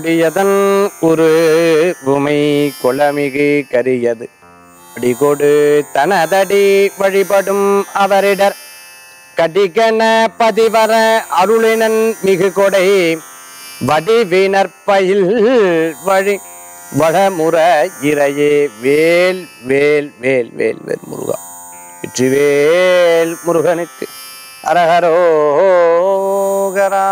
கொடியதன் ஒரு உமை கொளமிகு கரியது அடிகொடு தனதடி வழிபடும் அவரிடர் கடிகன பதிவர அருளினன் மிகு கொடை வடிவினற்பயில் வழி வடமுற இறையே வேல் வேல் வேல் வேல் வேல் முருகா வெற்றிவேல் முருகனுக்கு அரகரோகரா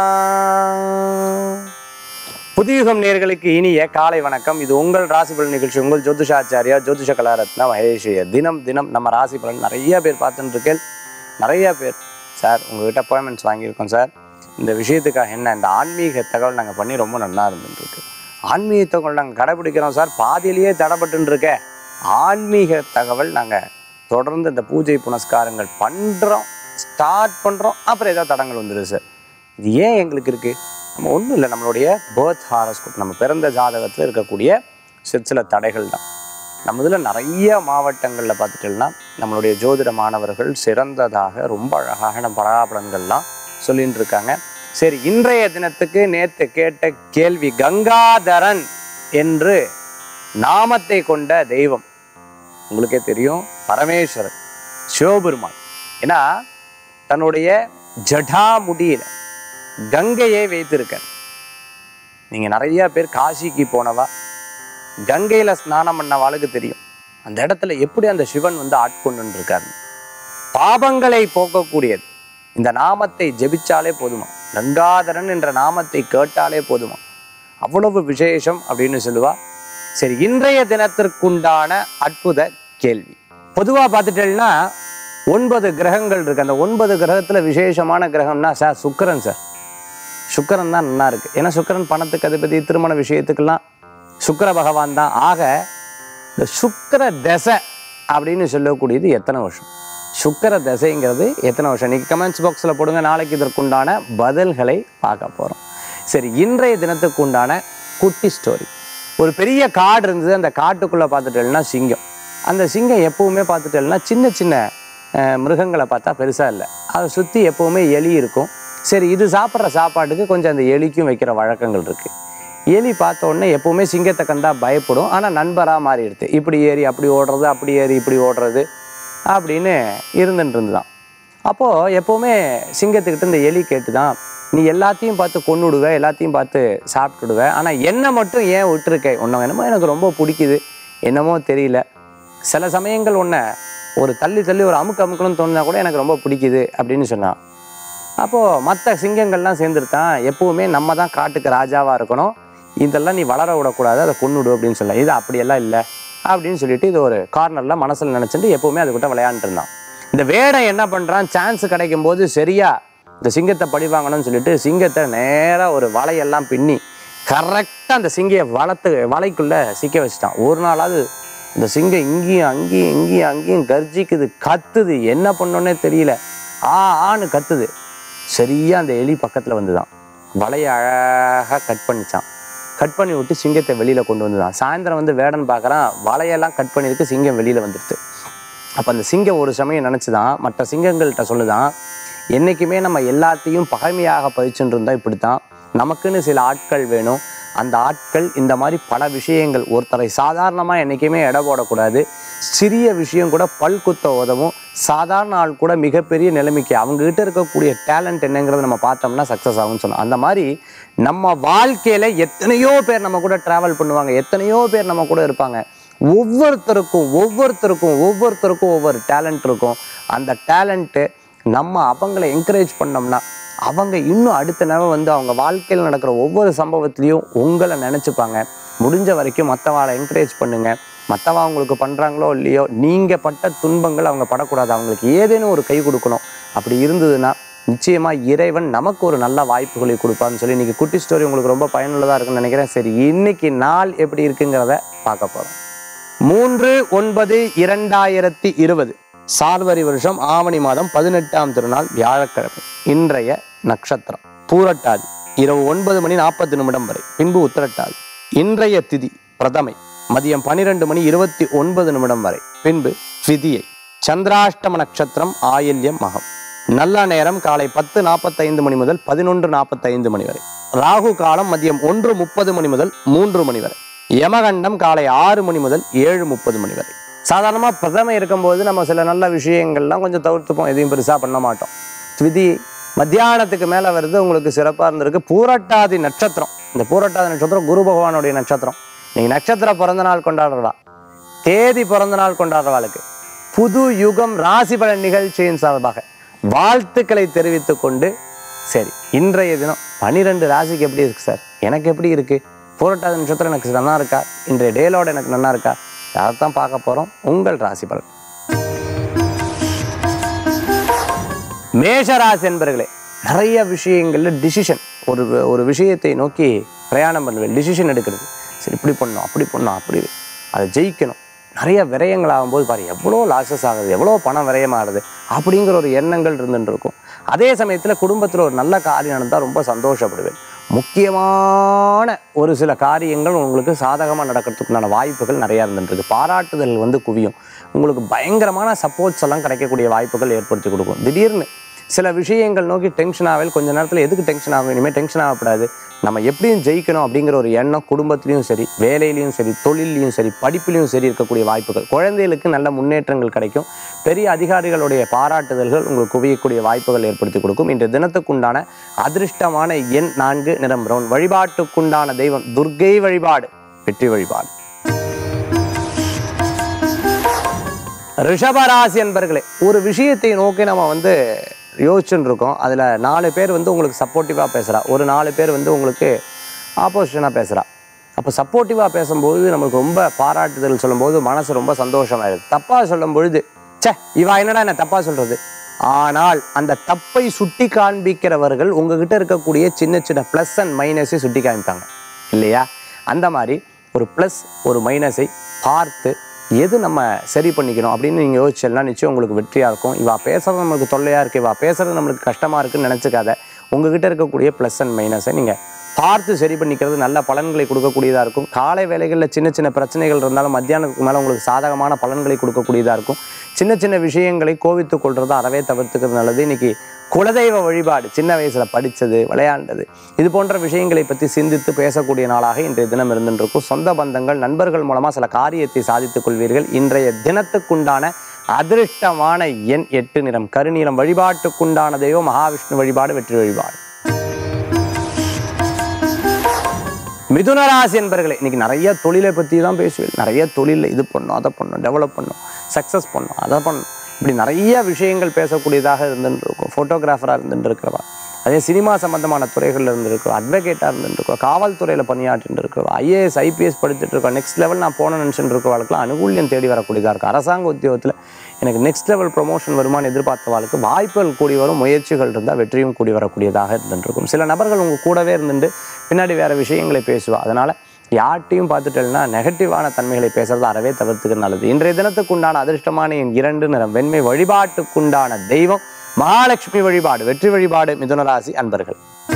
புதியுகம் நேர்களுக்கு இனிய காலை வணக்கம் இது உங்கள் ராசி பலன் நிகழ்ச்சி உங்கள் ஜோதிஷாச்சாரியா ஜோதிஷ கலாரத்னா மகேஷிய தினம் தினம் நம்ம ராசி பலன் நிறைய பேர் பார்த்துட்டு இருக்கேன் நிறைய பேர் சார் உங்ககிட்ட அப்பாயின்மெண்ட்ஸ் வாங்கியிருக்கோம் சார் இந்த விஷயத்துக்காக என்ன இந்த ஆன்மீக தகவல் நாங்கள் பண்ணி ரொம்ப நல்லா இருந்துட்டு இருக்கு ஆன்மீக தகவல் நாங்கள் கடைபிடிக்கிறோம் சார் பாதியிலேயே தடைப்பட்டு இருக்க ஆன்மீக தகவல் நாங்கள் தொடர்ந்து இந்த பூஜை புனஸ்காரங்கள் பண்ணுறோம் ஸ்டார்ட் பண்ணுறோம் அப்புறம் ஏதாவது தடங்கள் வந்துடுது சார் இது ஏன் எங்களுக்கு இருக்குது நம்ம ஒன்றும் இல்லை நம்மளுடைய பேர்த் ஹாரோஸ்கோப் நம்ம பிறந்த ஜாதகத்தில் இருக்கக்கூடிய சில சில தடைகள் தான் நம்ம இதில் நிறைய மாவட்டங்களில் பார்த்துட்டோம்னா நம்மளுடைய ஜோதிட மாணவர்கள் சிறந்ததாக ரொம்ப அழகான பலாபலன்கள்லாம் சொல்லிட்டு இருக்காங்க சரி இன்றைய தினத்துக்கு நேற்று கேட்ட கேள்வி கங்காதரன் என்று நாமத்தை கொண்ட தெய்வம் உங்களுக்கே தெரியும் பரமேஸ்வரன் சிவபெருமான் ஏன்னா தன்னுடைய ஜடா முடியில கங்கையை வைத்திருக்கார் நீங்க நிறைய பேர் காசிக்கு போனவா கங்கையில ஸ்நானம் பண்ணவாளுக்கு தெரியும் அந்த இடத்துல எப்படி அந்த சிவன் வந்து ஆட்கொண்டு இருக்காரு பாபங்களை போக்கக்கூடியது இந்த நாமத்தை ஜெபிச்சாலே போதுமா கங்காதரன் என்ற நாமத்தை கேட்டாலே போதுமா அவ்வளவு விசேஷம் அப்படின்னு சொல்லுவா சரி இன்றைய தினத்திற்குண்டான அற்புத கேள்வி பொதுவா பார்த்துட்டேன்னா ஒன்பது கிரகங்கள் இருக்கு அந்த ஒன்பது கிரகத்துல விசேஷமான கிரகம்னா சார் சுக்கிரன் சார் சுக்கிரன் தான் நல்லா இருக்கு ஏன்னா சுக்கிரன் பணத்துக்கு அதிபதி திருமண விஷயத்துக்கெல்லாம் சுக்கிர பகவான் தான் ஆக இந்த சுக்கிர தசை அப்படின்னு சொல்லக்கூடியது எத்தனை வருஷம் சுக்கிர தசைங்கிறது எத்தனை வருஷம் இன்னைக்கு கமெண்ட்ஸ் பாக்ஸில் போடுங்க நாளைக்கு இதற்குண்டான பதில்களை பார்க்க போகிறோம் சரி இன்றைய தினத்துக்கு உண்டான குட்டி ஸ்டோரி ஒரு பெரிய காடு இருந்தது அந்த காட்டுக்குள்ளே பார்த்துட்டேன்னா சிங்கம் அந்த சிங்கம் எப்பவுமே பார்த்துட்டேன்னா சின்ன சின்ன அஹ், மிருகங்களை பார்த்தா பெருசாக இல்லை அதை சுற்றி எப்பவுமே எலி இருக்கும் சரி இது சாப்பிட்ற சாப்பாட்டுக்கு கொஞ்சம் அந்த எலிக்கும் வைக்கிற வழக்கங்கள் இருக்குது எலி பார்த்த உடனே எப்பவுமே சிங்கத்தை கண்டா பயப்படும் ஆனால் நண்பராக மாறிடுது இப்படி ஏறி அப்படி ஓடுறது அப்படி ஏறி இப்படி ஓடுறது அப்படின்னு இருந்துட்டு இருந்துதான் அப்போது எப்போவுமே சிங்கத்துக்கிட்ட இந்த எலி கேட்டு தான் நீ எல்லாத்தையும் பார்த்து கொன்னுடுவ எல்லாத்தையும் பார்த்து சாப்பிட்டுடுவ ஆனால் என்னை மட்டும் ஏன் விட்டுருக்க உன்னை என்னமோ எனக்கு ரொம்ப பிடிக்குது என்னமோ தெரியல சில சமயங்கள் உன்னை ஒரு தள்ளி தள்ளி ஒரு அமுக்கு அமுக்கணும்னு தோணுனா கூட எனக்கு ரொம்ப பிடிக்குது அப்படின்னு சொன்னான் அப்போது மற்ற சிங்கங்கள்லாம் சேர்ந்துருத்தான் எப்பவுமே நம்ம தான் காட்டுக்கு ராஜாவாக இருக்கணும் இதெல்லாம் நீ வளர விடக்கூடாது அதை கொன்னுடு அப்படின்னு சொல்லலாம் இது அப்படியெல்லாம் இல்லை அப்படின்னு சொல்லிட்டு இது ஒரு கார்னரில் மனசில் நினச்சிட்டு எப்பவுமே அதுக்கிட்ட விளையாண்டுட்டு இருந்தான் இந்த வேடை என்ன பண்ணுறான் சான்ஸ் கிடைக்கும் போது சரியா இந்த சிங்கத்தை பழி வாங்கணும்னு சொல்லிட்டு சிங்கத்தை நேராக ஒரு வலையெல்லாம் பின்னி கரெக்டாக அந்த சிங்கையை வளர்த்து வலைக்குள்ளே சிக்க வச்சுட்டான் ஒரு நாளாவது இந்த சிங்கம் இங்கேயும் அங்கேயும் இங்கேயும் அங்கேயும் கர்ஜிக்குது கத்துது என்ன பண்ணோன்னே தெரியல ஆ ஆன்னு கத்துது சரியா அந்த எலி பக்கத்தில் வந்துதான் வலையை அழகாக கட் பண்ணிச்சான் கட் பண்ணி விட்டு சிங்கத்தை வெளியில் கொண்டு வந்துதான் சாயந்தரம் வந்து வேடன் பார்க்குறான் வலையெல்லாம் கட் பண்ணியிருக்கு சிங்கம் வெளியில் வந்துடுது அப்போ அந்த சிங்கம் ஒரு சமயம் நினச்சிதான் மற்ற சிங்கங்கள்கிட்ட சொல்லுதான் என்றைக்குமே நம்ம எல்லாத்தையும் பகைமையாக பதிச்சுட்டு இருந்தால் இப்படி தான் நமக்குன்னு சில ஆட்கள் வேணும் அந்த ஆட்கள் இந்த மாதிரி பல விஷயங்கள் ஒருத்தரை சாதாரணமாக என்றைக்குமே எடை போடக்கூடாது சிறிய விஷயம் கூட பல் குத்த உதவும் சாதாரண ஆள் கூட மிகப்பெரிய நிலைமைக்கு அவங்ககிட்ட இருக்கக்கூடிய டேலண்ட் என்னங்கிறத நம்ம பார்த்தோம்னா சக்ஸஸ் ஆகும்னு சொன்னோம் அந்த மாதிரி நம்ம வாழ்க்கையில் எத்தனையோ பேர் நம்ம கூட ட்ராவல் பண்ணுவாங்க எத்தனையோ பேர் நம்ம கூட இருப்பாங்க ஒவ்வொருத்தருக்கும் ஒவ்வொருத்தருக்கும் ஒவ்வொருத்தருக்கும் ஒவ்வொரு டேலண்ட் இருக்கும் அந்த டேலண்ட்டு நம்ம அவங்கள என்கரேஜ் பண்ணோம்னா அவங்க இன்னும் அடுத்த நேரம் வந்து அவங்க வாழ்க்கையில் நடக்கிற ஒவ்வொரு சம்பவத்திலையும் உங்களை நினச்சிப்பாங்க முடிஞ்ச வரைக்கும் மற்றவாளை என்கரேஜ் பண்ணுங்க மற்றவா அவங்களுக்கு பண்ணுறாங்களோ இல்லையோ நீங்கள் பட்ட துன்பங்கள் அவங்க படக்கூடாது அவங்களுக்கு ஏதேனும் ஒரு கை கொடுக்கணும் அப்படி இருந்ததுன்னா நிச்சயமாக இறைவன் நமக்கு ஒரு நல்ல வாய்ப்புகளை கொடுப்பான்னு சொல்லி இன்னைக்கு குட்டி ஸ்டோரி உங்களுக்கு ரொம்ப பயனுள்ளதாக இருக்குன்னு நினைக்கிறேன் சரி இன்னைக்கு நாள் எப்படி இருக்குங்கிறத பார்க்க போகிறோம் மூன்று ஒன்பது இரண்டாயிரத்தி இருபது சார்வரி வருஷம் ஆவணி மாதம் பதினெட்டாம் திருநாள் வியாழக்கிழமை இன்றைய நட்சத்திரம் பூரட்டாதி இரவு ஒன்பது மணி நாற்பது நிமிடம் வரை பின்பு உத்திரட்டாதி இன்றைய திதி பிரதமை மதியம் பன்னிரெண்டு மணி இருபத்தி ஒன்பது நிமிடம் வரை பின்பு த்விதியை சந்திராஷ்டம நட்சத்திரம் ஆயில்யம் மகம் நல்ல நேரம் காலை பத்து நாற்பத்தைந்து மணி முதல் பதினொன்று நாற்பத்தைந்து மணி வரை ராகு காலம் மதியம் ஒன்று முப்பது மணி முதல் மூன்று மணி வரை யமகண்டம் காலை ஆறு மணி முதல் ஏழு முப்பது மணி வரை சாதாரணமாக பிரதமை இருக்கும்போது நம்ம சில நல்ல விஷயங்கள்லாம் கொஞ்சம் தவிர்த்துப்போம் எதையும் பெருசாக பண்ண மாட்டோம் விதி மத்தியானத்துக்கு மேலே வருது உங்களுக்கு சிறப்பாக இருந்திருக்கு பூரட்டாதி நட்சத்திரம் இந்த பூரட்டாதி நட்சத்திரம் குரு பகவானுடைய நட்சத்திரம் நீங்கள் நட்சத்திர பிறந்த நாள் கொண்டாடுறதா தேதி பிறந்த நாள் கொண்டாடுறவாளுக்கு புது யுகம் ராசி பலன் நிகழ்ச்சியின் சார்பாக வாழ்த்துக்களை தெரிவித்துக் கொண்டு சரி இன்றைய தினம் பனிரெண்டு ராசிக்கு எப்படி இருக்கு சார் எனக்கு எப்படி இருக்கு பூரட்டாதி நட்சத்திரம் எனக்கு நல்லா இருக்கா இன்றைய டேலோட எனக்கு நல்லா இருக்கா அதைத்தான் பார்க்க போறோம் உங்கள் ராசி பலன் மேஷராசி என்பர்களே நிறைய விஷயங்கள்ல டிசிஷன் ஒரு ஒரு விஷயத்தை நோக்கி பிரயாணம் பண்ணுவேன் டிசிஷன் எடுக்கிறது சரி இப்படி பண்ணணும் அப்படி பண்ணணும் அப்படி அதை ஜெயிக்கணும் நிறைய விரயங்கள் ஆகும்போது பாரு எவ்வளோ லாசஸ் ஆகுது எவ்வளோ பணம் விரயமாகுது அப்படிங்கிற ஒரு எண்ணங்கள் இருந்துட்டு இருக்கும் அதே சமயத்தில் குடும்பத்தில் ஒரு நல்ல காரியம் நடந்தால் ரொம்ப சந்தோஷப்படுவேன் முக்கியமான ஒரு சில காரியங்கள் உங்களுக்கு சாதகமாக நடக்கிறதுக்குண்டான வாய்ப்புகள் நிறையா இருந்துருக்கு பாராட்டுதல் வந்து குவியும் உங்களுக்கு பயங்கரமான சப்போர்ட்ஸ் எல்லாம் கிடைக்கக்கூடிய வாய்ப்புகள் ஏற்படுத்தி கொடுக்கும் திடீர்னு சில விஷயங்கள் நோக்கி டென்ஷன் ஆகல கொஞ்ச நேரத்தில் எதுக்கு டென்ஷன் ஆகும் இனிமேல் டென்ஷன் ஆகக்கூடாது நம்ம எப்படியும் ஜெயிக்கணும் அப்படிங்கிற ஒரு எண்ணம் குடும்பத்திலையும் சரி வேலையிலையும் சரி தொழிலையும் சரி படிப்புலையும் சரி இருக்கக்கூடிய வாய்ப்புகள் குழந்தைகளுக்கு நல்ல முன்னேற்றங்கள் கிடைக்கும் பெரிய அதிகாரிகளுடைய பாராட்டுதல்கள் உங்களுக்கு குவியக்கூடிய வாய்ப்புகள் ஏற்படுத்தி கொடுக்கும் இன்று தினத்துக்குண்டான அதிர்ஷ்டமான எண் நான்கு நிறம் பிரவுன் வழிபாட்டுக்குண்டான தெய்வம் துர்க்கை வழிபாடு வெற்றி வழிபாடு ரிஷபராசி என்பர்களே ஒரு விஷயத்தை நோக்கி நம்ம வந்து யோசிச்சுட்டு இருக்கோம் அதில் நாலு பேர் வந்து உங்களுக்கு சப்போர்ட்டிவாக பேசுகிறா ஒரு நாலு பேர் வந்து உங்களுக்கு ஆப்போசிஷனாக பேசுகிறா அப்போ சப்போர்ட்டிவாக பேசும்போது நம்மளுக்கு ரொம்ப பாராட்டுதல் சொல்லும்போது மனசு ரொம்ப சந்தோஷமாயிருது தப்பாக சொல்லும் பொழுது ச்சே இவா என்னடா என்ன தப்பாக சொல்கிறது ஆனால் அந்த தப்பை சுட்டி காண்பிக்கிறவர்கள் உங்ககிட்ட இருக்கக்கூடிய சின்ன சின்ன ப்ளஸ் அண்ட் மைனஸை சுட்டி காமிப்பாங்க இல்லையா அந்த மாதிரி ஒரு ப்ளஸ் ஒரு மைனஸை பார்த்து எது நம்ம சரி பண்ணிக்கணும் அப்படின்னு நீங்கள் யோசிச்செல்லாம் நிச்சயம் உங்களுக்கு வெற்றியாக இருக்கும் இவா பேசுறது நம்மளுக்கு தொல்லையாக இருக்குது இவா பேசுறது நம்மளுக்கு கஷ்டமாக இருக்குன்னு நினச்சிக்காத உங்ககிட்ட இருக்கக்கூடிய ப்ளஸ் அண்ட் மைனஸை நீங்கள் பார்த்து சரி பண்ணிக்கிறது நல்ல பலன்களை கொடுக்கக்கூடியதாக இருக்கும் காலை வேலைகளில் சின்ன சின்ன பிரச்சனைகள் இருந்தாலும் மத்தியானத்துக்கு மேலே உங்களுக்கு சாதகமான பலன்களை கொடுக்கக்கூடியதாக இருக்கும் சின்ன சின்ன விஷயங்களை கோவித்துக் கொள்றது அறவே தவிர்த்துக்கிறது நல்லது இன்னைக்கு குலதெய்வ வழிபாடு சின்ன வயசில் படித்தது விளையாண்டது இது போன்ற விஷயங்களை பற்றி சிந்தித்து பேசக்கூடிய நாளாக இன்றைய தினம் இருந்துருக்கும் சொந்த பந்தங்கள் நண்பர்கள் மூலமாக சில காரியத்தை சாதித்துக் கொள்வீர்கள் இன்றைய தினத்துக்குண்டான அதிர்ஷ்டமான எண் எட்டு நிறம் கருநீலம் வழிபாட்டுக்குண்டான தெய்வம் மகாவிஷ்ணு வழிபாடு வெற்றி வழிபாடு மிதுன ராசி என்பர்களே இன்னைக்கு நிறைய தொழிலை பற்றி தான் பேசுவேன் நிறைய தொழிலில் இது பண்ணும் அதை பண்ணும் டெவலப் பண்ணும் சக்ஸஸ் பண்ணும் அதை பண்ணும் இப்படி நிறைய விஷயங்கள் பேசக்கூடியதாக இருந்துட்டு இருக்கும் ஃபோட்டோகிராஃபராக இருந்துட்டு இருக்கிறவா அதே சினிமா சம்பந்தமான துறைகளில் இருந்திருக்கிறோம் அட்வொகேட்டாக இருந்துருக்கோம் காவல்துறையில் பணியாற்றிட்டு இருக்கிறோம் ஐஏஎஸ் ஐபிஎஸ் படிச்சுட்டு இருக்கோம் நெக்ஸ்ட் லெவல் நான் போன நினச்சிட்டு இருக்கவாளுக்குலாம் அனுகூல்யம் தேடி வரக்கூடியதாக இருக்கும் அரசாங்க உத்தியோகத்தில் எனக்கு நெக்ஸ்ட் லெவல் ப்ரொமோஷன் வருமானு எதிர்பார்த்தவாளுக்கு வாய்ப்புகள் கூடி வரும் முயற்சிகள் இருந்தால் வெற்றியும் கூடி வரக்கூடியதாக இருந்துருக்கும் சில நபர்கள் உங்கள் கூடவே இருந்துட்டு பின்னாடி வேறு விஷயங்களை பேசுவா அதனால் யார்ட்டையும் பார்த்துட்டேன்னா நெகட்டிவான தன்மைகளை பேசுறது அறவே தவிர்த்துக்க நல்லது இன்றைய தினத்துக்குண்டான அதிர்ஷ்டமான என் இரண்டு நிறம் வெண்மை வழிபாட்டுக்குண்டான தெய்வம் மகாலட்சுமி வழிபாடு வெற்றி வழிபாடு மிதுனராசி அன்பர்கள்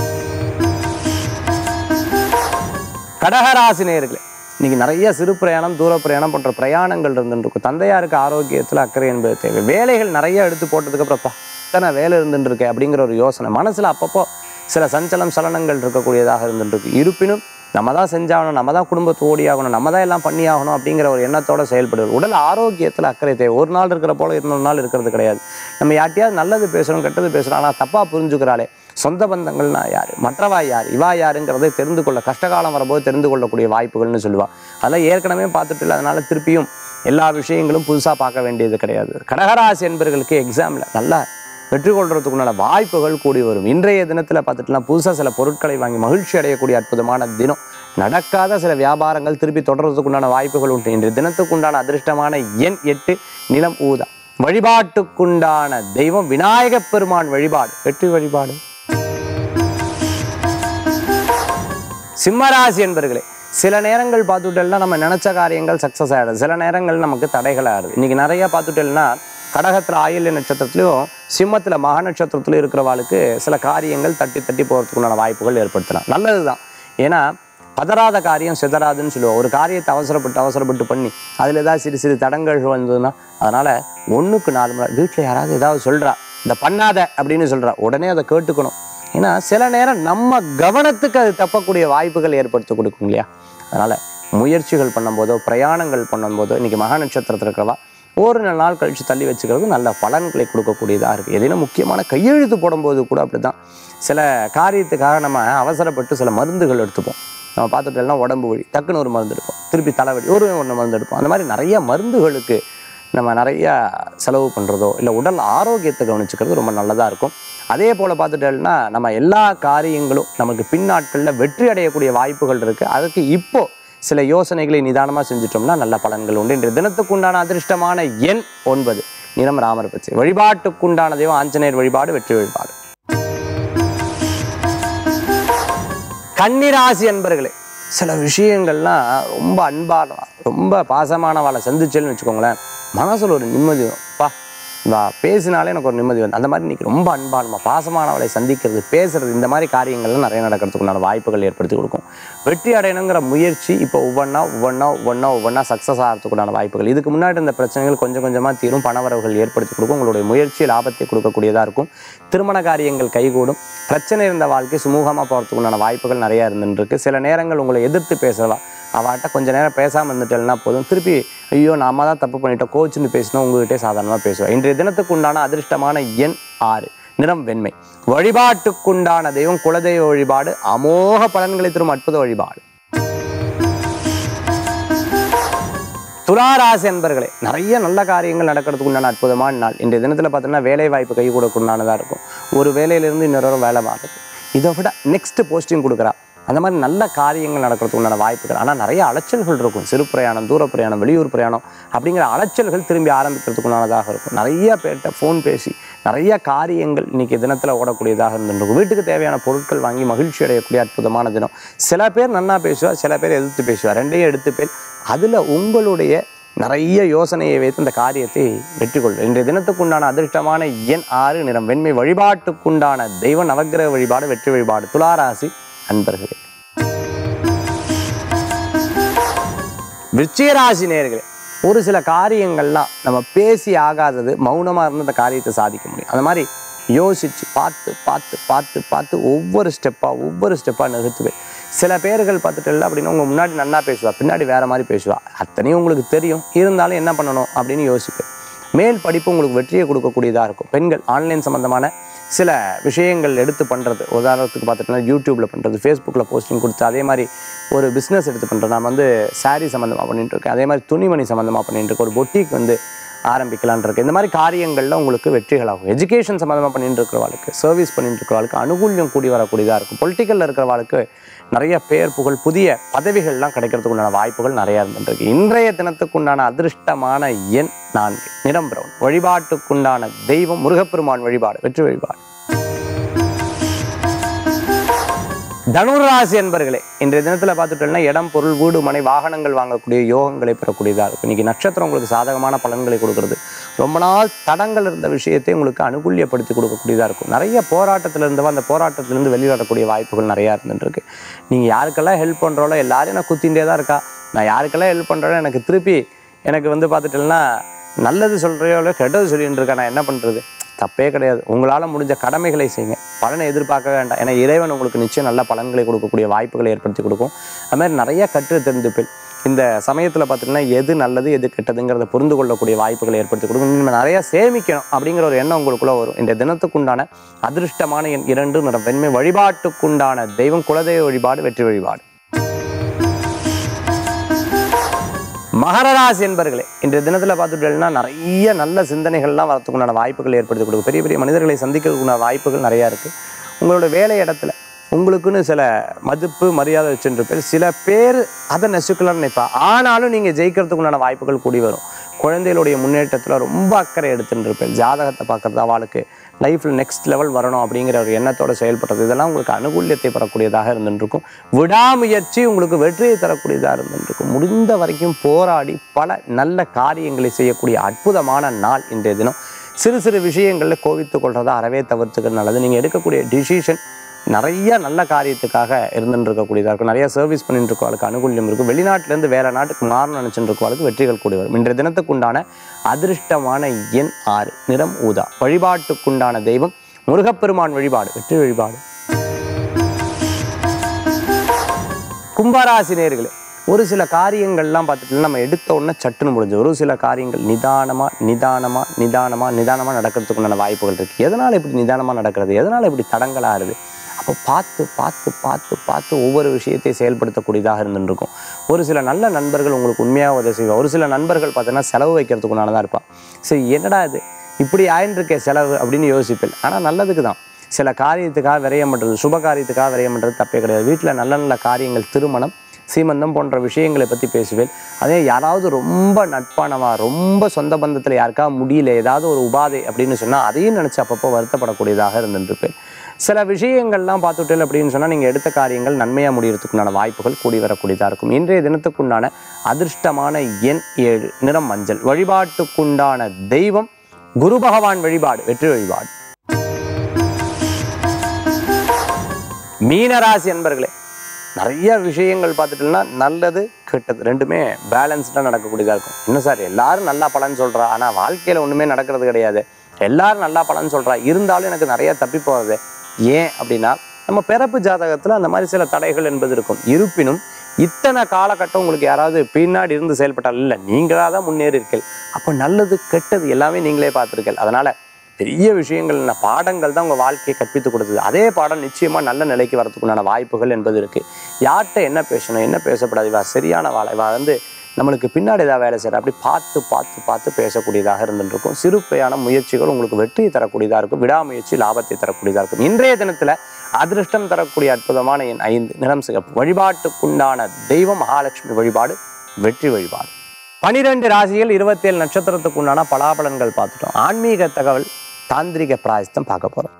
கடகராசி நேயர்களே இன்னைக்கு நிறைய சிறு பிரயாணம் தூர பிரயாணம் போன்ற பிரயாணங்கள் இருந்துட்டு இருக்கும் தந்தையாருக்கு ஆரோக்கியத்தில் அக்கறை என்பது தேவை வேலைகள் நிறைய எடுத்து போட்டதுக்கு அப்புறம் "பா, இத்தனை வேலை இருந்துட்டு இருக்கே அப்படிங்கிற ஒரு யோசனை மனசுல அப்பப்போ சில சஞ்சலம் சலனங்கள் இருக்கக்கூடியதாக இருந்துட்டு இருக்கு இருப்பினும் நம்ம தான் செஞ்சாகணும் நம்ம தான் குடும்பத்தை ஓடியாகணும் நம்ம தான் எல்லாம் பண்ணி ஆகணும் அப்படிங்கிற ஒரு எண்ணத்தோட செயல்படுவது உடல் ஆரோக்கியத்தில் அக்கறை தேவை ஒரு நாள் இருக்கிற போல இன்னொரு நாள் இருக்கிறது கிடையாது நம்ம யார்ட்டையாவது நல்லது பேசுகிறோம் கெட்டது பேசுகிறோம் ஆனால் தப்பாக புரிஞ்சுக்கிறாளே சொந்த பந்தங்கள்னா யார் மற்றவா யார் இவா யாருங்கிறதை தெரிந்து கொள்ள கஷ்டகாலம் வரும்போது தெரிந்து கொள்ளக்கூடிய வாய்ப்புகள்னு சொல்லுவா அதெல்லாம் ஏற்கனவே பார்த்துட்டு இல்லை அதனால திருப்பியும் எல்லா விஷயங்களும் புதுசாக பார்க்க வேண்டியது கிடையாது கடகராசி என்பவர்களுக்கு எக்ஸாமில் நல்லா வெற்றி கொள்றதுக்குண்டான வாய்ப்புகள் கூடி வரும் இன்றைய தினத்தில் பார்த்துட்டுலாம் புதுசாக சில பொருட்களை வாங்கி மகிழ்ச்சி அடையக்கூடிய அற்புதமான தினம் நடக்காத சில வியாபாரங்கள் திருப்பி தொடர்றதுக்குண்டான வாய்ப்புகள் உண்டு இன்றைய தினத்துக்குண்டான அதிர்ஷ்டமான எண் எட்டு நிலம் ஊதா வழிபாட்டுக்குண்டான தெய்வம் விநாயகப் பெருமான் வழிபாடு வெற்றி வழிபாடு சிம்மராசி என்பர்களே சில நேரங்கள் பார்த்துட்டோம்னா நம்ம நினைச்ச காரியங்கள் சக்ஸஸ் ஆகிடுது சில நேரங்கள் நமக்கு தடைகள் ஆகிடுது இன்னைக்கு நிறைய பார்த்துட்டோம்னா கடகத்தில் ஆயில்ய நட்சத்திரத்துலையும் சிம்மத்தில் மக நட்சத்திரத்துலையும் இருக்கிறவாளுக்கு சில காரியங்கள் தட்டி தட்டி போகிறதுக்குண்டான வாய்ப்புகள் ஏற்படுத்தலாம் நல்லது தான் ஏன்னா பதறாத காரியம் சிதறாதுன்னு சொல்லுவோம் ஒரு காரியத்தை அவசரப்பட்டு அவசரப்பட்டு பண்ணி அதில் ஏதாவது சிறு சிறு தடங்கள் வந்ததுன்னா அதனால் ஒன்றுக்கு நாலு மணி வீட்டில் யாராவது ஏதாவது சொல்கிறா இந்த பண்ணாத அப்படின்னு சொல்கிறா உடனே அதை கேட்டுக்கணும் ஏன்னா சில நேரம் நம்ம கவனத்துக்கு அது தப்பக்கூடிய வாய்ப்புகள் ஏற்படுத்தி கொடுக்கும் இல்லையா அதனால் முயற்சிகள் பண்ணும்போதோ பிரயாணங்கள் பண்ணும்போதோ இன்றைக்கி மகா நட்சத்திரத்தில் இருக்கிறவா ஒரு நாலு நாள் கழித்து தள்ளி வச்சுக்கிறது நல்ல பலன்களை கொடுக்கக்கூடியதாக இருக்குது எதேனும் முக்கியமான கையெழுத்து போடும்போது கூட அப்படி தான் சில காரியத்துக்காக நம்ம அவசரப்பட்டு சில மருந்துகள் எடுத்துப்போம் நம்ம பார்த்துட்டோம்னா உடம்பு வலி டக்குன்னு ஒரு மருந்து எடுப்போம் திருப்பி தலைவலி ஒரு ஒன்று மருந்து எடுப்போம் அந்த மாதிரி நிறைய மருந்துகளுக்கு நம்ம நிறைய செலவு பண்ணுறதோ இல்லை உடல் ஆரோக்கியத்தை கவனிச்சுக்கிறது ரொம்ப நல்லதாக இருக்கும் அதே போல் பார்த்துட்டோம்னா நம்ம எல்லா காரியங்களும் நமக்கு பின்னாட்களில் வெற்றி அடையக்கூடிய வாய்ப்புகள் இருக்குது அதுக்கு இப்போ சில யோசனைகளை நிதானமாக செஞ்சுட்டோம்னா நல்ல பலன்கள் உண்டு இன்றைய தினத்துக்குண்டான அதிர்ஷ்டமான எண் ஒன்பது நிறம் ராமர் பச்சை வழிபாட்டுக்குண்டான தெய்வம் ஆஞ்சநேயர் வழிபாடு வெற்றி வழிபாடு கன்னிராசி அன்பர்களே சில விஷயங்கள்லாம் ரொம்ப அன்பான ரொம்ப பாசமானவாளை சந்திச்சேன்னு வச்சுக்கோங்களேன் மனசுல ஒரு நிம்மதி வரும். பா வா பேசினாலே எனக்கு ஒரு நிம்மதி வந்து அந்த மாதிரி இன்னைக்கு ரொம்ப அன்பானமா பாசமானவளை சந்திக்கிறது பேசுறது இந்த மாதிரி காரியங்கள்லாம் நிறைய நடக்கிறதுக்குண்டான வாய்ப்புகள் ஏற்படுத்தி கொடுக்கும் வெற்றி அடையணுங்கிற முயற்சி இப்போ ஒவ்வொன்றா ஒவ்வொன்றா ஒவ்வொன்றா ஒவ்வொன்றா சக்ஸஸ் ஆகிறதுக்குண்டான வாய்ப்புகள் இதுக்கு முன்னாடி இந்த பிரச்சனைகள் கொஞ்சம் கொஞ்சமாக தீரும் பணவரவுகள் ஏற்படுத்தி கொடுக்கும் உங்களுடைய முயற்சி லாபத்தை கொடுக்கக்கூடியதாக இருக்கும் திருமண காரியங்கள் கைகூடும் பிரச்சனை இருந்த வாழ்க்கை சுமூகமாக போகிறதுக்குண்டான வாய்ப்புகள் நிறையா இருந்துருக்கு சில நேரங்கள் உங்களை எதிர்த்து பேசலாம் அவட்ட கொஞ்ச நேரம் பேசாமல் இருந்துட்டேன்னா போதும் திருப்பி ஐயோ நாம தான் தப்பு பண்ணிட்டோம் கோச்சுன்னு பேசினா உங்ககிட்டே சாதாரணமாக பேசுவேன் இன்றைய தினத்துக்கு உண்டான அதிர்ஷ்டமான எண் ஆறு நிறம் வெண்மை வழிபாட்டுக்குண்டான தெய்வம் குலதெய்வ வழிபாடு அமோக பலன்களை தரும் அற்புத வழிபாடு துளாராசி என்பர்களே நிறைய நல்ல காரியங்கள் நடக்கிறதுக்கு உண்டான அற்புதமான நாள் இன்றைய தினத்தில் பார்த்தோம்னா வேலை வாய்ப்பு கை கொடுக்குண்டானதாக இருக்கும் ஒரு வேலையிலேருந்து இன்னொரு வேலை மாறுது இதை விட நெக்ஸ்ட் போஸ்டிங் கொடுக்குறா அந்த மாதிரி நல்ல காரியங்கள் நடக்கிறதுக்கு உண்டான வாய்ப்புகள் ஆனால் நிறைய அலைச்சல்கள் இருக்கும் சிறு பிரயாணம் தூர பிரயாணம் வெளியூர் பிரயாணம் அப்படிங்கிற அலைச்சல்கள் திரும்பி ஆரம்பிக்கிறதுக்கு உண்டானதாக இருக்கும் நிறைய பேர்கிட்ட ஃபோன் பேசி நிறைய காரியங்கள் இன்னைக்கு தினத்தில் ஓடக்கூடியதாக இருந்துருக்கும் வீட்டுக்கு தேவையான பொருட்கள் வாங்கி மகிழ்ச்சி அடையக்கூடிய அற்புதமான தினம் சில பேர் நன்னா பேசுவா சில பேர் எதிர்த்து பேசுவா ரெண்டையும் எடுத்து பேர் அதில் உங்களுடைய நிறைய யோசனையை வைத்து இந்த காரியத்தை வெற்றி கொள்வேன் இன்றைய தினத்துக்குண்டான அதிர்ஷ்டமான எண் ஆறு நிறம் வெண்மை வழிபாட்டுக்குண்டான தெய்வ நவக்கிரக வழிபாடு வெற்றி வழிபாடு துளாராசி அன்பர்களே விருச்சிகராசி நேர்களே ஒரு சில காரியங்கள்லாம் நம்ம பேசி ஆகாதது மௌனமாக இருந்து அந்த காரியத்தை சாதிக்க முடியும் அந்த மாதிரி யோசிச்சு பார்த்து பார்த்து பார்த்து பார்த்து ஒவ்வொரு ஸ்டெப்பாக ஒவ்வொரு ஸ்டெப்பாக நிறுத்துவேன் சில பேர்கள் பார்த்துட்டு அப்படின்னா உங்க முன்னாடி நன்னா பேசுவா பின்னாடி வேற மாதிரி பேசுவா அத்தனையும் உங்களுக்கு தெரியும் இருந்தாலும் என்ன பண்ணணும் அப்படின்னு யோசிப்பேன் மேல் படிப்பு உங்களுக்கு வெற்றியை கொடுக்கக்கூடியதாக இருக்கும் பெண்கள் ஆன்லைன் சம்மந்தமான சில விஷயங்கள் எடுத்து பண்ணுறது உதாரணத்துக்கு பார்த்துட்டோம்னா யூடியூப்பில் பண்ணுறது ஃபேஸ்புக்கில் போஸ்டிங் கொடுத்து அதே மாதிரி ஒரு பிஸ்னஸ் எடுத்து பண்ணுறேன் நான் வந்து saree சம்மந்தமாக பண்ணிட்டு இருக்கேன் அதே மாதிரி துணிமணி சம்மந்தமாக பண்ணிட்டு இருக்கேன் ஒரு பொட்டிக் வந்து ஆரம்பிக்கலான் இருக்கு இந்த மாதிரி காரியங்களில் உங்களுக்கு வெற்றிகளாகும் எஜுகேஷன் சம்மந்தமாக பண்ணிட்டு இருக்கிறவாளுக்கு சர்வீஸ் பண்ணிட்டு இருக்கிறவாளுக்கு அனுகூல்யம் கூடி வரக்கூடியதாக இருக்கும் பொலிட்டிக்கலில் இருக்கிறவாளுக்கு நிறைய பேர் புகழ் புதிய பதவிகள்லாம் கிடைக்கிறதுக்கு உண்டான வாய்ப்புகள் நிறைய இருந்துருக்கு இன்றைய தினத்துக்குண்டான அதிர்ஷ்டமான எண் நான்கு நிறம் பிரவுன் வழிபாட்டுக்குண்டான தெய்வம் முருகப்பெருமான் வழிபாடு வெற்றி வழிபாடு தனுராசி என்பர்களே இன்றைய தினத்தில் பார்த்துட்டோம்னா இடம் பொருள் வீடு மனை வாகனங்கள் வாங்கக்கூடிய யோகங்களை பெறக்கூடியதாக இருக்கும் இன்னைக்கு நட்சத்திரம் உங்களுக்கு சாதகமான பலன்களை கொடுக்கிறது ரொம்ப நாள் தடங்கள் இருந்த விஷயத்தை உங்களுக்கு அனுகூல்யப்படுத்தி கொடுக்கக்கூடியதாக இருக்கும் நிறைய போராட்டத்தில் இருந்தவா அந்த போராட்டத்திலிருந்து வெளியே வரக்கூடிய வாய்ப்புகள் நிறையா இருந்துருக்கு நீங்கள் யாருக்கெல்லாம் ஹெல்ப் பண்ணுறோளோ எல்லாரும் எனக்கு குத்திகிட்டே தான் இருக்கா நான் யாருக்கெல்லாம் ஹெல்ப் பண்ணுறோம் எனக்கு திருப்பி எனக்கு வந்து பார்த்துட்டேன்னா நல்லது சொல்கிறையோ இல்லை கெட்டது சொல்லிட்டு இருக்கா நான் என்ன பண்ணுறது தப்பே கிடையாது உங்களால் முடிஞ்ச கடமைகளை செய்யுங்க பலனை எதிர்பார்க்க வேண்டாம் ஏன்னா இறைவன் உங்களுக்கு நிச்சயம் நல்ல பலன்களை கொடுக்கக்கூடிய வாய்ப்புகளை ஏற்படுத்தி கொடுக்கும் அது மாதிரி நிறைய கற்று தெரிந்துப்பில் இந்த சமயத்தில் பார்த்தீங்கன்னா எது நல்லது எது கெட்டதுங்கிறத புரிந்து கொள்ளக்கூடிய வாய்ப்புகளை ஏற்படுத்தி கொடுக்கும் நம்ம நிறைய சேமிக்கணும் அப்படிங்கிற ஒரு எண்ணம் உங்களுக்குள்ள வரும் இந்த தினத்துக்குண்டான அதிர்ஷ்டமான எண் இரண்டு நிறம் வெண்மை வழிபாட்டுக்குண்டான தெய்வம் குலதெய்வ வழிபாடு வெற்றி வழிபாடு மகர ராசி என்பர்களே இன்றைய தினத்தில் பார்த்துட்டீங்கன்னா நிறைய நல்ல சிந்தனைகள்லாம் வரத்துக்குண்டான வாய்ப்புகள் ஏற்படுத்தி கொடுக்கும் பெரிய பெரிய மனிதர்களை சந்திக்கிறதுக்குண்டான வாய்ப்புகள் நிறையா இருக்குது உங்களோட வேலை இடத்துல உங்களுக்குன்னு சில மதிப்பு மரியாதை வச்சுருப்பேர் சில பேர் அதை நெசுக்கலாம்னு நினைப்பா ஆனாலும் நீங்கள் ஜெயிக்கிறதுக்குண்டான வாய்ப்புகள் கூடி வரும் குழந்தைகளுடைய முன்னேற்றத்தில் ரொம்ப அக்கறை எடுத்துட்டு இருப்பேன் ஜாதகத்தை பார்க்குறது அவளுக்கு லைஃப்பில் நெக்ஸ்ட் லெவல் வரணும் அப்படிங்கிற ஒரு எண்ணத்தோடு செயல்படுறது இதெல்லாம் உங்களுக்கு அனுகூல்யத்தை பெறக்கூடியதாக இருந்துருக்கும் விடாமுயற்சி உங்களுக்கு வெற்றியை தரக்கூடியதாக இருந்துருக்கும் முடிந்த வரைக்கும் போராடி பல நல்ல காரியங்களை செய்யக்கூடிய அற்புதமான நாள் இன்றைய தினம் சிறு சிறு விஷயங்களில் கோவித்து கொள்றதை அறவே தவிர்த்துக்கிறது நல்லது நீங்கள் எடுக்கக்கூடிய டிசிஷன் நிறைய நல்ல காரியத்துக்காக இருந்துட்டு இருக்கக்கூடியதாக இருக்கும் நிறைய சர்வீஸ் பண்ணிட்டு இருக்கவளுக்கு அனுகூல்யம் இருக்கும் வெளிநாட்டிலேருந்து வேற நாட்டுக்கு மாறணும்னு நினச்சிட்டு இருக்கவளுக்கு வெற்றிகள் கூடி வரும் இன்றைய தினத்துக்குண்டான அதிர்ஷ்டமான எண் ஆறு நிறம் ஊதா வழிபாட்டுக்குண்டான தெய்வம் முருகப்பெருமான் வழிபாடு வெற்றி வழிபாடு கும்பராசி நேர்களே ஒரு சில காரியங்கள்லாம் பார்த்துட்டு நம்ம எடுத்த உடனே சட்டுன்னு முடிஞ்சு ஒரு சில காரியங்கள் நிதானமாக நிதானமாக நிதானமாக நிதானமாக நடக்கிறதுக்குண்டான வாய்ப்புகள் இருக்குது எதனால் இப்படி நிதானமாக நடக்கிறது எதனால் இப்படி தடங்கலாகுது அப்போ பார்த்து பார்த்து பார்த்து பார்த்து ஒவ்வொரு விஷயத்தையும் செயல்படுத்தக்கூடியதாக இருந்துருக்கும் ஒரு சில நல்ல நண்பர்கள் உங்களுக்கு உண்மையாக உதவி செய்வாங்க ஒரு சில நண்பர்கள் பார்த்தீங்கன்னா செலவு வைக்கிறதுக்குண்டானதாக இருப்பான் சரி என்னடா இது இப்படி ஆயின்றிருக்கே செலவு அப்படின்னு யோசிப்பேன் ஆனால் நல்லதுக்கு தான் சில காரியத்துக்காக விரயம் பண்ணுறது சுப காரியத்துக்காக விரயம் பண்ணுறது தப்பே கிடையாது வீட்டில் நல்ல நல்ல காரியங்கள் திருமணம் சீமந்தம் போன்ற விஷயங்களை பற்றி பேசுவேன் அதே யாராவது ரொம்ப நட்பானவா ரொம்ப சொந்த பந்தத்தில் யாருக்கா முடியல ஏதாவது ஒரு உபாதை அப்படின்னு சொன்னால் அதையும் நினச்சி அப்பப்போ வருத்தப்படக்கூடியதாக இருந்துருப்பேன் சில விஷயங்கள்லாம் பார்த்துட்டேன் அப்படின்னு சொன்னால் நீங்கள் எடுத்த காரியங்கள் நன்மையாக முடியறதுக்குண்டான வாய்ப்புகள் கூடி வரக்கூடியதாக இருக்கும் இன்றைய தினத்துக்குண்டான அதிர்ஷ்டமான எண் ஏழு நிறம் மஞ்சள் வழிபாட்டுக்குண்டான தெய்வம் குரு பகவான் வழிபாடு வெற்றி வழிபாடு மீனராசி அன்பர்களே நிறைய விஷயங்கள் பார்த்துட்டோம்னா நல்லது கெட்டது ரெண்டுமே பேலன்ஸ்டாக நடக்கக்கூடியதாக இருக்கும் என்ன சார் எல்லாரும் நல்லா பலன் சொல்கிறா ஆனால் வாழ்க்கையில் ஒன்றுமே நடக்கிறது கிடையாது எல்லாரும் நல்லா பலன் சொல்கிறா இருந்தாலும் எனக்கு நிறைய தப்பி போகிறது ஏன் அப்படின்னா நம்ம பிறப்பு ஜாதகத்தில் அந்த மாதிரி சில தடைகள் என்பது இருக்கும் இருப்பினும் இத்தனை காலகட்டம் உங்களுக்கு யாராவது பின்னாடி இருந்து செயல்பட்டால் இல்லை நீங்களாக தான் முன்னேறி இருக்கீர்கள் அப்போ நல்லது கெட்டது எல்லாமே நீங்களே பார்த்துருக்கீங்க அதனால் பெரிய விஷயங்கள் ந- பாடங்கள் தான் உங்கள் வாழ்க்கையை கற்பித்து கொடுத்தது அதே பாடம் நிச்சயமாக நல்ல நிலைக்கு வரதுக்குண்டான வாய்ப்புகள் என்பது இருக்குது யார்கிட்ட என்ன பேசணும் என்ன பேசப்படாது இவா சரியான வாழை இவா வந்து நம்மளுக்கு பின்னாடி ஏதாவது வேலை செய்கிற அப்படி பார்த்து பார்த்து பார்த்து பேசக்கூடியதாக இருந்துட்டு இருக்கும் சிறுப்பையான முயற்சிகள் உங்களுக்கு வெற்றியை தரக்கூடியதாக இருக்கும் விடாமுயற்சி லாபத்தை தரக்கூடியதாக இருக்கும் இன்றைய தினத்தில் அதிர்ஷ்டம் தரக்கூடிய அற்புதமான என் ஐந்து நிறம் சிகப்பு வழிபாட்டுக்குண்டான தெய்வம் மகாலட்சுமி வழிபாடு வெற்றி வழிபாடு பனிரெண்டு ராசிகள் இருபத்தேழு நட்சத்திரத்துக்கு உண்டான பலாபலன்கள் பார்த்துட்டோம் ஆன்மீக தகவல் தாந்திரிக பிராயஸ்தம் பார்க்க போறோம்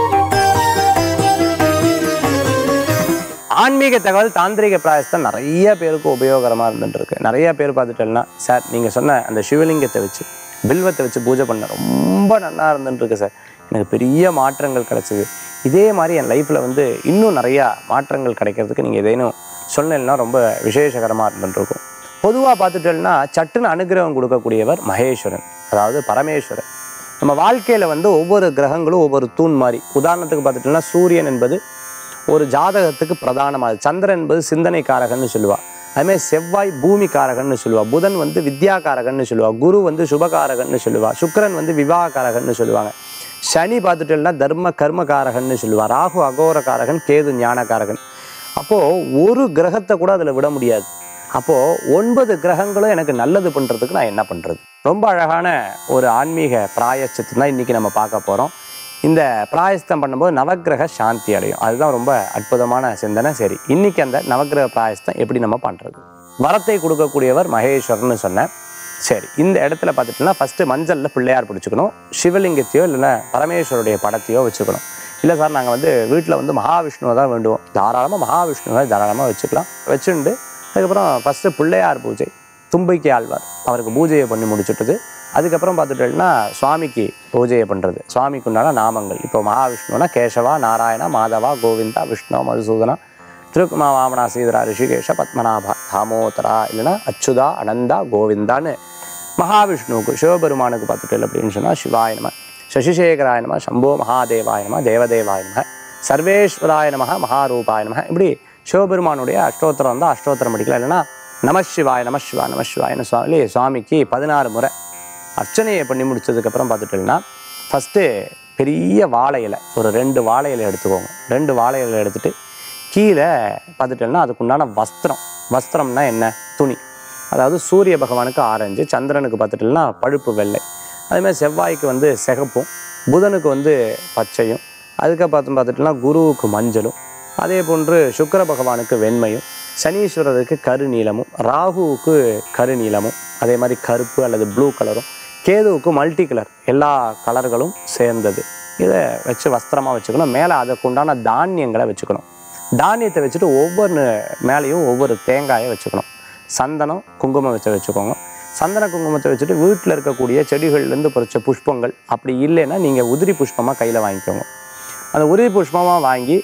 ஆன்மீக தகவல் தாந்திரிக பிராயஸ்தம் நிறைய பேருக்கு உபயோகரமாக இருந்துட்டு இருக்கு நிறைய பேர் பார்த்துட்டேன்னா சார் நீங்கள் சொன்ன அந்த சிவலிங்கத்தை வச்சு பில்வத்தை வச்சு பூஜை பண்ண ரொம்ப நல்லா இருந்துட்டு இருக்கு சார் எனக்கு பெரிய மாற்றங்கள் கிடைச்சது இதே மாதிரி என் லைஃப்பில் வந்து இன்னும் நிறையா மாற்றங்கள் கிடைக்கிறதுக்கு நீங்கள் ஏதேனும் சொன்னீங்கன்னா ரொம்ப விசேஷகரமாக இருந்துட்டு இருக்கும் பொதுவாக பார்த்துட்டோம்னா சட்டுன்னு அனுகிரகம் கொடுக்கக்கூடியவர் மகேஸ்வரன் அதாவது பரமேஸ்வரன் நம்ம வாழ்க்கையில் வந்து ஒவ்வொரு கிரகங்களும் ஒவ்வொரு தூண் மாதிரி உதாரணத்துக்கு பார்த்துட்டோம்னா சூரியன் என்பது ஒரு ஜாதகத்துக்கு பிரதானமானது சந்திரன் என்பது சிந்தனைக்காரகன்னு சொல்லுவா அதுமாதிரி செவ்வாய் பூமிக்காரகன்னு சொல்லுவா புதன் வந்து வித்யாகாரகன்னு சொல்லுவா குரு வந்து சுபகாரகன்னு சொல்லுவா சுக்கிரன் வந்து விவாககாரகன்னு சொல்லுவாங்க சனி பார்த்துட்டோம்னா தர்ம கர்மகாரகன்னு சொல்லுவா ராகு அகோரகாரகன் கேது ஞானகாரகன் அப்போது ஒரு கிரகத்தை கூட அதில் விட முடியாது அப்போது ஒன்பது கிரகங்களும் எனக்கு நல்லது பண்ணுறதுக்கு நான் என்ன பண்ணுறது ரொம்ப அழகான ஒரு ஆன்மீக பிராயச்சித்தம் தான் இன்றைக்கி நம்ம பார்க்க போகிறோம் இந்த பிராயஸ்தம் பண்ணும்போது நவக்கிரக சாந்தி அடையும் அதுதான் ரொம்ப அற்புதமான சிந்தனை சரி இன்னைக்கு அந்த நவக்கிரக பிராயஸ்தம் எப்படி நம்ம பண்ணுறது வரத்தை கொடுக்கக்கூடியவர் மகேஸ்வரன்னு சொன்னேன் சரி இந்த இடத்துல பார்த்துட்டோம்னா ஃபஸ்ட்டு மஞ்சளில் பிள்ளையார் பிடிச்சிக்கணும் சிவலிங்கத்தையோ இல்லைன்னா பரமேஸ்வருடைய படத்தையோ வச்சுக்கணும் இல்லை சார் நாங்கள் வந்து வீட்டில் வந்து மகாவிஷ்ணுவை தான் வேண்டுவோம் தாராளமாக மகாவிஷ்ணுவை தாராளமாக வச்சுக்கலாம் வச்சுண்டு அதுக்கப்புறம் ஃபஸ்ட்டு பிள்ளையார் பூஜை தும்பிக்கை ஆழ்வார் அவருக்கு பூஜையை பண்ணி முடிச்சுட்டது அதுக்கப்புறம் பார்த்துட்டோம்னா சுவாமிக்கு பூஜையை பண்ணுறது சுவாமிக்கு உண்டான நாமங்கள் இப்போ மகாவிஷ்ணுனா கேசவா நாராயணா மாதவா கோவிந்தா விஷ்ணு மதுசூதனா திருக்குமா வாமனா சீதரா ரிஷிகேஷ பத்மநாபா தாமோதரா இல்லைன்னா அச்சுதா அனந்தா கோவிந்தான்னு மகாவிஷ்ணுவுக்கு சிவபெருமானுக்கு பார்த்துட்டு அப்படின்னு சொன்னால் சிவாய நம சசிசேகராய நம சம்போ மகாதேவாய நம தேவதேவாய நம சர்வேஸ்வராய நம மகாரூபாய நம இப்படி சிவபெருமானுடைய அஷ்டோத்திரம் வந்து அஷ்டோத்திரம் படிக்கலாம் இல்லைன்னா நமசிவாய நமசிவாய நமசிவாயன சுவாமி சுவாமிக்கு பதினாறு முறை அர்ச்சனையை பண்ணி முடிச்சதுக்கப்புறம் பார்த்துட்டோம்னா ஃபஸ்ட்டு பெரிய வாழை இலை ஒரு ரெண்டு வாழை இலை எடுத்துக்கோங்க ரெண்டு வாழை இலை எடுத்துட்டு கீழே பார்த்துட்டோம்னா அதுக்குண்டான வஸ்திரம் வஸ்திரம்னா என்ன துணி அதாவது சூரிய பகவானுக்கு ஆரஞ்சு சந்திரனுக்கு பார்த்துட்டோம்னா பழுப்பு வெள்ளை அதேமாதிரி செவ்வாய்க்கு வந்து சிகப்பும் புதனுக்கு வந்து பச்சையும் அதுக்கு பார்த்து பார்த்துட்டோம்னா குருவுக்கு மஞ்சளும் அதே போன்று சுக்கிர பகவானுக்கு வெண்மையும் சனீஸ்வரருக்கு கருநீலமும் ராகுவுக்கு கருநீலமும் அதே மாதிரி கருப்பு அல்லது ப்ளூ கலரும் கேதுவுக்கு மல்டி கலர் எல்லா கலர்களும் சேர்ந்தது இதை வச்சு வஸ்திரமாக வச்சுக்கணும் மேலே அதுக்குண்டான தானியங்களை வச்சுக்கணும் தானியத்தை வச்சுட்டு ஒவ்வொரு மேலேயும் ஒவ்வொரு தேங்காயை வச்சுக்கணும் சந்தனம் குங்குமம் வச்சு வச்சுக்கோங்க சந்தன குங்குமத்தை வச்சுட்டு வீட்டில் இருக்கக்கூடிய செடிகள்லேருந்து பறிச்ச புஷ்பங்கள் அப்படி இல்லைன்னா நீங்கள் உதிரி புஷ்பமாக கையில் வாங்கிக்கோங்க அந்த உதிரி புஷ்பமாக வாங்கி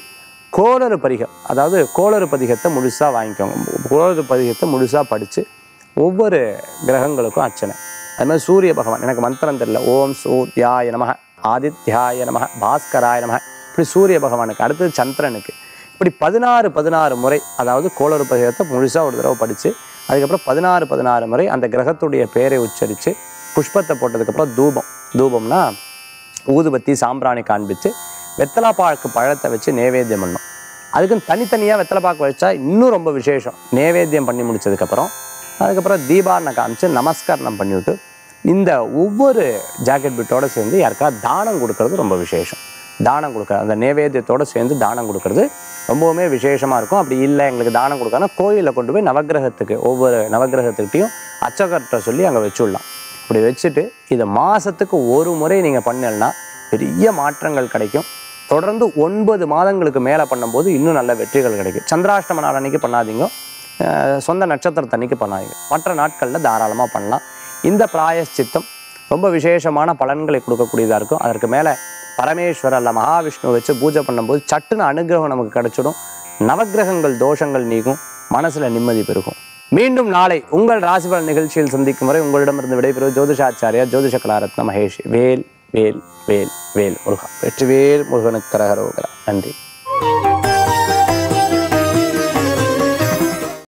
கோளறு பதிகம் அதாவது கோளறு பதிகத்தை முழுசாக வாங்கிக்கோங்க கோளறு பதிகத்தை முழுசாக படித்து ஒவ்வொரு கிரகங்களுக்கும் அர்ச்சனை அது மாதிரி சூரிய பகவான் எனக்கு மந்திரம் தெரியல ஓம் சூர்யாய நமக ஆதித்யாய நமக பாஸ்கராய நமக இப்படி சூரிய பகவானுக்கு அடுத்தது சந்திரனுக்கு இப்படி பதினாறு பதினாறு முறை அதாவது கோளறு பதிகத்தை முழுசாக ஒரு தடவை படித்து அதுக்கப்புறம் பதினாறு பதினாறு முறை அந்த கிரகத்துடைய பெயரை உச்சரித்து புஷ்பத்தை போட்டதுக்கப்புறம் தூபம் தூபம்னா ஊதுபத்தி சாம்பிராணி காண்பிச்சு வெத்தலைப்பாக்கு பழத்தை வச்சு நேவேத்தியம் பண்ணும் அதுக்குன்னு தனித்தனியாக வெத்தலைப்பாக்கு வச்சா இன்னும் ரொம்ப விசேஷம் நேவேத்தியம் பண்ணி முடிச்சதுக்கப்புறம் அதுக்கப்புறம் தீபாரணை காமிச்சு நமஸ்காரம் பண்ணிவிட்டு இந்த ஒவ்வொரு ஜாக்கெட் பிட்டோட சேர்ந்து யாருக்கா தானம் கொடுக்கறது ரொம்ப விசேஷம் தானம் கொடுக்குறது அந்த நேவேத்தியத்தோட சேர்ந்து தானம் கொடுக்கறது ரொம்பவுமே விசேஷமாக இருக்கும் அப்படி இல்லை எங்களுக்கு தானம் கொடுக்கறனா கோயிலில் கொண்டு போய் நவக்கிரகத்துக்கு ஒவ்வொரு நவக்கிரகத்துக்கிட்டையும் அச்சகர்கிட்ட சொல்லி அங்கே வச்சுடலாம் இப்படி வச்சுட்டு இதை மாதத்துக்கு ஒரு முறை நீங்கள் பண்ணலைன்னா பெரிய மாற்றங்கள் கிடைக்கும் தொடர்ந்து ஒன்பது மாதங்களுக்கு மேலே பண்ணும்போது இன்னும் நல்ல வெற்றிகள் கிடைக்கும் சந்திராஷ்டம நாள் அன்னைக்கு பண்ணாதீங்க அஹ் சொந்த நட்சத்திரத்தை அன்னைக்கு பண்ணாதீங்க மற்ற நாட்களில் தாராளமாக பண்ணலாம் இந்த பிராயஷ்சித்தம் ரொம்ப விசேஷமான பலன்களை கொடுக்கக்கூடியதாக இருக்கும் அதற்கு மேலே பரமேஸ்வரர் அல்ல மகாவிஷ்ணுவை வச்சு பூஜை பண்ணும்போது சட்டுன்னு அனுகிரகம் நமக்கு கிடைச்சிடும் நவக்கிரகங்கள் தோஷங்கள் நீங்கும் மனசில் நிம்மதி பெருகும் மீண்டும் நாளை உங்கள் ராசிபலன் நிகழ்ச்சியில் சந்திக்கும் வரை உங்களிடமிருந்து விடைபெறுவது ஜோதிஷாச்சாரியா ஜோதிஷ கலாரத்ன மகேஷ் வேல் வேல் வேல் வேல் முருகா வெற்றிவேல் முருகனுக்கு கரகரோகரா நன்றி